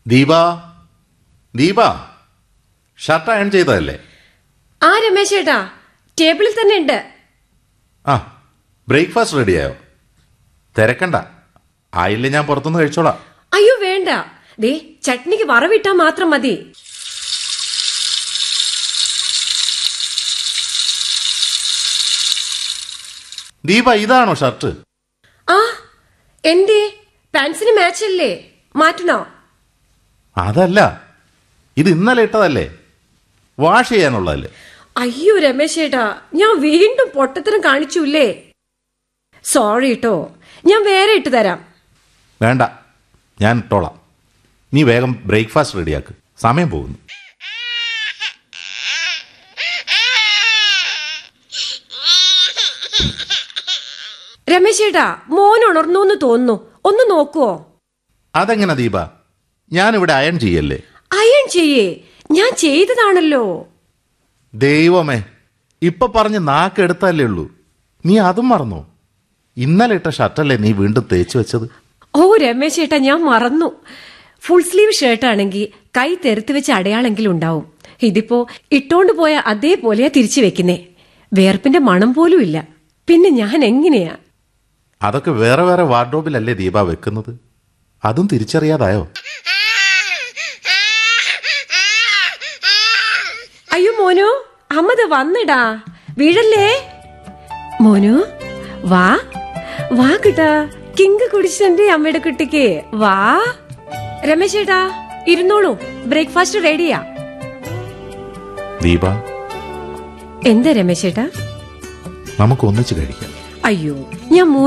Deepa Deepa shirt iron ചെയ്തതല്ലേ ആ രമേശ് ചേട്ടാ ടേബിളിൽ തന്നെ ഉണ്ട് ആ ബ്രേക്ക്ഫാസ്റ്റ് റെഡിയായോ തിരക്കണ്ട ആയില്ലേ ഞാൻ പുറത്തുനിന്ന് കഴിച്ചോളാം അയ്യോ വേണ്ട ദേ ചട്നിക്ക് വറവിട്ടാ മാത്രം മതി ദീപ ഇതാണോ ഷർട്ട് ആ എന്തേ പാൻസിന് മാച്ച് അല്ലേ മാറ്റണോ അതല്ല ഇത് ഇന്നലെ ഇട്ടതല്ലേ വാഷ് ചെയ്യാനുള്ളതല്ലേ അയ്യോ രമേശ് ചേട്ടാ ഞാൻ വീണ്ടും പൊട്ടത്തരം കാണിച്ചുല്ലേ സോറി കേട്ടോ ഞാൻ വേറെ ഇട്ട് തരാം വേണ്ട ഞാൻ ഇട്ടോളാം നീ വേഗം ബ്രേക്ക്ഫാസ്റ്റ് റെഡിയാക്ക് സമയം പോകുന്നു രമേശ് ചേട്ടാ മോൻ ഉണർന്നു എന്ന് തോന്നുന്നു ഒന്ന് നോക്കുവോ അതെങ്ങനെ ദീപ ഞാനിവിടെ അയൺ ചെയ്യല്ലേ അയൺ ചെയ്യേ ഞാൻ ചെയ്തതാണല്ലോ ദൈവമേ ഇപ്പൊ പറഞ്ഞ് നാക്കെടുത്തല്ലേ ഉള്ളൂ നീ അതും മറന്നോ ഇന്നലെ ഇട്ട ഷർട്ടല്ലേ നീ വീണ്ടും തേച്ചു വെച്ചത് ഓ രമേശ് ചേട്ടാ ഞാൻ മറന്നു ഫുൾ സ്ലീവ് ഷർട്ട് ആണെങ്കിൽ കൈ തെറുത്ത് വെച്ച അടയാളെങ്കിലും ഉണ്ടാവും ഇതിപ്പോ ഇട്ടോണ്ട് പോയ അതേപോലെയാ തിരിച്ചു വെക്കുന്നേ വേർപ്പിന്റെ മണം പോലും ഇല്ല പിന്നെ ഞാൻ എങ്ങനെയാ അതൊക്കെ വേറെ വേറെ വാർഡ്രോബിലല്ലേ ദീപ വെക്കുന്നത് അതും തിരിച്ചറിയാതായോ അയ്യോ മോനു അമ്മത് വന്നിടാ വീഴല്ലേ മോനു വാ വാ കിട്ടാ കിങ്ക് കുടിച്ചെന്റെ അമ്മയുടെ കുട്ടിക്ക് വാ രമേശ് ചേട്ടാ ഇരുന്നോളൂ ബ്രേക്ക്ഫാസ്റ്റ് റെഡിയാ ദീപ എന്താ രമേശ് ചേട്ടാ നമുക്ക് ഒന്നിച്ച് കഴിക്കാം അയ്യോ ഞാൻ